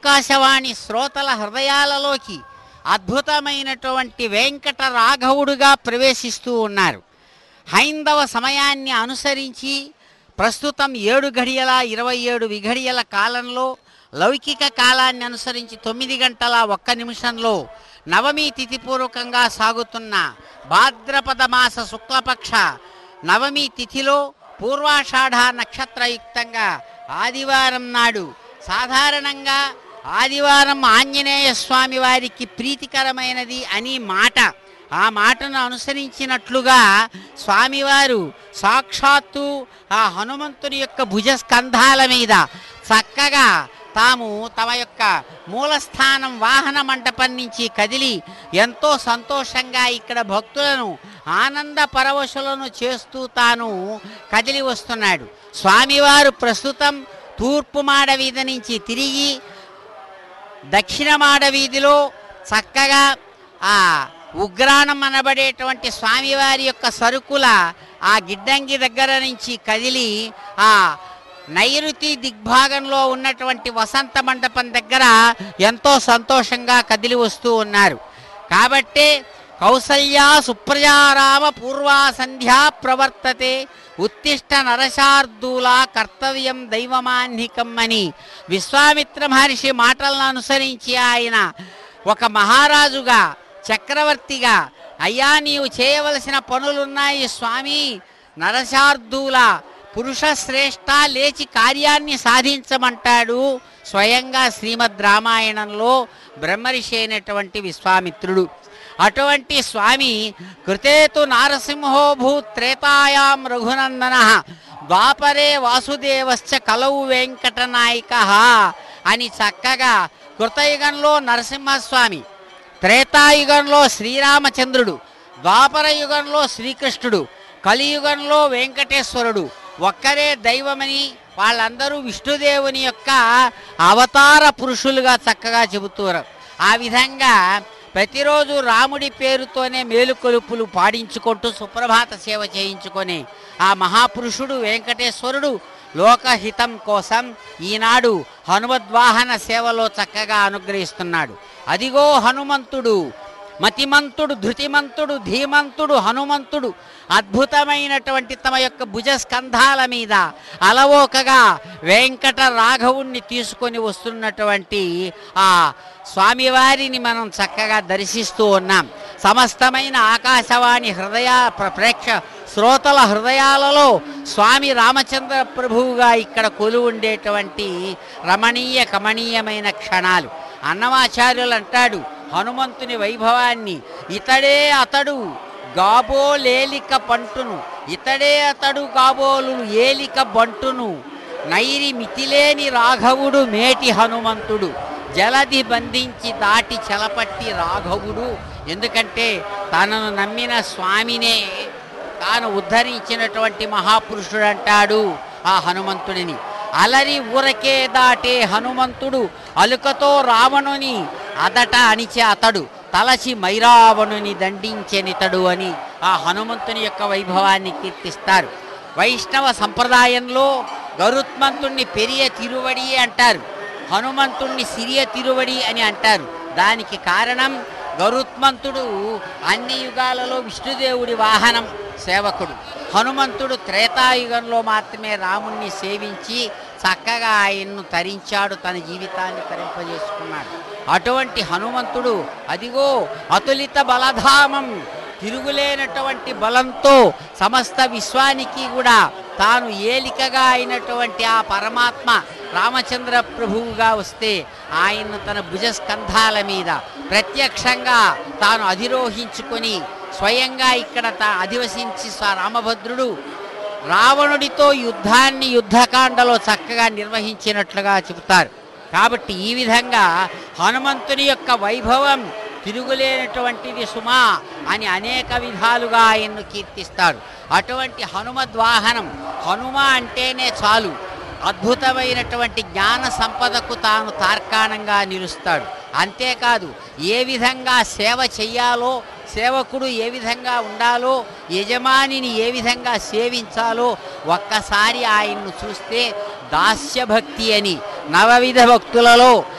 ఆకాశవాణి శ్రోతల హృదయాలలోకి అద్భుతమైనటువంటి వెంకట రాఘవుడుగా ప్రవేశిస్తూ ఉన్నారు హైందవ సమయాన్ని అనుసరించి ప్రస్తుతం ఏడు గడియల ఇరవై ఏడు విఘడియల కాలంలో లౌకిక కాలాన్ని అనుసరించి తొమ్మిది గంటల ఒక్క నిమిషంలో నవమి తిథిపూర్వకంగా సాగుతున్న భాద్రపద మాస శుక్లపక్ష నవమి తిథిలో పూర్వాషాఢ నక్షత్రయుక్తంగా ఆదివారం నాడు సాధారణంగా ఆదివారం ఆంజనేయ స్వామి వారికి ప్రీతికరమైనది అని మాట ఆ మాటను అనుసరించినట్లుగా స్వామివారు సాక్షాత్తు ఆ హనుమంతుని యొక్క భుజస్కంధాల మీద చక్కగా తాము తమ యొక్క మూలస్థానం వాహన మంటపం నుంచి కదిలి ఎంతో సంతోషంగా ఇక్కడ భక్తులను ఆనంద పరవశులను చేస్తూ తాను కదిలి వస్తున్నాడు స్వామివారు ప్రస్తుతం తూర్పు మాడ వీధి నుంచి తిరిగి దక్షిణ మాడ వీధిలో చక్కగా ఆ ఉగ్రాణం అనబడేటువంటి స్వామివారి యొక్క సరుకుల ఆ గిడ్డంగి దగ్గర నుంచి కదిలి ఆ నైరుతి దిగ్భాగంలో ఉన్నటువంటి వసంత మండపం దగ్గర ఎంతో సంతోషంగా కదిలి వస్తూ ఉన్నారు కాబట్టే కౌసల్యా సుప్రజారామ పూర్వా సంధ్యా ప్రవర్తతే ఉత్తిష్ట నరశార్దూల కర్తవ్యం దైవమాన్నికం అని విశ్వామిత్ర మహర్షి మాటలను అనుసరించి ఆయన ఒక మహారాజుగా చక్రవర్తిగా అయ్యా నీవు చేయవలసిన పనులున్నాయి స్వామి నరశార్దూల పురుష శ్రేష్ఠ లేచి కార్యాన్ని సాధించమంటాడు స్వయంగా శ్రీమద్ రామాయణంలో బ్రహ్మర్షి అయినటువంటి విశ్వామిత్రుడు అటువంటి స్వామి కృతేతు నారసింహో భూత్ త్రేతాయాం రఘునందన ద్వాపరే వాసుదేవశ్చ కలవు వెంకటనాయక అని చక్కగా కృతయుగంలో నరసింహస్వామి త్రేతాయుగంలో శ్రీరామచంద్రుడు ద్వాపర యుగంలో శ్రీకృష్ణుడు కలియుగంలో వెంకటేశ్వరుడు ఒక్కరే దైవమని వాళ్ళందరూ విష్ణుదేవుని యొక్క అవతార పురుషులుగా చక్కగా చెబుతారు ఆ విధంగా ప్రతిరోజు రాముడి పేరుతోనే మేలుకొలుపులు పాడించుకుంటూ సుప్రభాత సేవ చేయించుకొని ఆ మహాపురుషుడు వెంకటేశ్వరుడు లోకహితం కోసం ఈనాడు హనుమద్వాహన సేవలో చక్కగా అనుగ్రహిస్తున్నాడు అదిగో హనుమంతుడు మతిమంతుడు ధృతిమంతుడు ధీమంతుడు హనుమంతుడు అద్భుతమైనటువంటి తమ యొక్క భుజస్కంధాల మీద అలవోకగా వెంకట రాఘవుణ్ణి తీసుకొని వస్తున్నటువంటి ఆ స్వామివారిని మనం చక్కగా దర్శిస్తూ ఉన్నాం సమస్తమైన ఆకాశవాణి హృదయ ప్ర- ప్రేక్ష శ్రోతల హృదయాలలో స్వామి రామచంద్ర ప్రభువుగా ఇక్కడ కొలు ఉండేటువంటి రమణీయ కమనీయమైన క్షణాలు అన్నమాచార్యులు అంటాడు హనుమంతుని వైభవాన్ని ఇతడే అతడు గాబో లేలిక పంటును ఇతడే అతడు కాబోలు ఏలిక బంటును నైరి మితిలేని రాఘవుడు మేటి హనుమంతుడు జలది బంధించి దాటి చెలపట్టి రాఘవుడు ఎందుకంటే తనను నమ్మిన స్వామినే తాను ఉద్ధరించినటువంటి మహాపురుషుడు అంటాడు ఆ హనుమంతుడిని అలరి ఊరకే దాటే హనుమంతుడు అలుకతో రావణుని అదట అణిచే అతడు తలచి మైరావణుని దండించెనితడు అని ఆ హనుమంతుని యొక్క వైభవాన్ని కీర్తిస్తారు వైష్ణవ సంప్రదాయంలో గరుత్మంతుణ్ణి పెరియ తిరువడి అంటారు హనుమంతుణ్ణి సిరియ తిరువడి అని అంటారు దానికి కారణం గరుత్మంతుడు అన్ని యుగాలలో విష్ణుదేవుడి వాహనం సేవకుడు హనుమంతుడు త్రేతాయుగంలో మాత్రమే రాముణ్ణి సేవించి చక్కగా ఆయన్ను తరించాడు తన జీవితాన్ని తరింపజేసుకున్నాడు అటువంటి హనుమంతుడు అదిగో అతులిత బలధామం తిరుగులేనటువంటి బలంతో సమస్త విశ్వానికి కూడా తాను ఏలికగా అయినటువంటి ఆ పరమాత్మ రామచంద్ర ప్రభువుగా వస్తే ఆయన్ను తన భుజస్కంధాల మీద ప్రత్యక్షంగా తాను అధిరోహించుకొని స్వయంగా ఇక్కడ తా అధివసించి స్వ రామభద్రుడు రావణుడితో యుద్ధాన్ని యుద్ధకాండలో చక్కగా నిర్వహించినట్లుగా చెబుతారు కాబట్టి ఈ విధంగా హనుమంతుని యొక్క వైభవం తిరుగులేనటువంటిది సుమా అని అనేక విధాలుగా ఆయన్ను కీర్తిస్తాడు అటువంటి హనుమద్వాహనం హనుమ అంటేనే చాలు అద్భుతమైనటువంటి జ్ఞాన సంపదకు తాను తార్కాణంగా నిలుస్తాడు అంతేకాదు ఏ విధంగా సేవ చెయ్యాలో సేవకుడు ఏ విధంగా ఉండాలో యజమానిని ఏ విధంగా సేవించాలో ఒక్కసారి ఆయన్ను చూస్తే దాస్యభక్తి అని నవవిధ భక్తులలో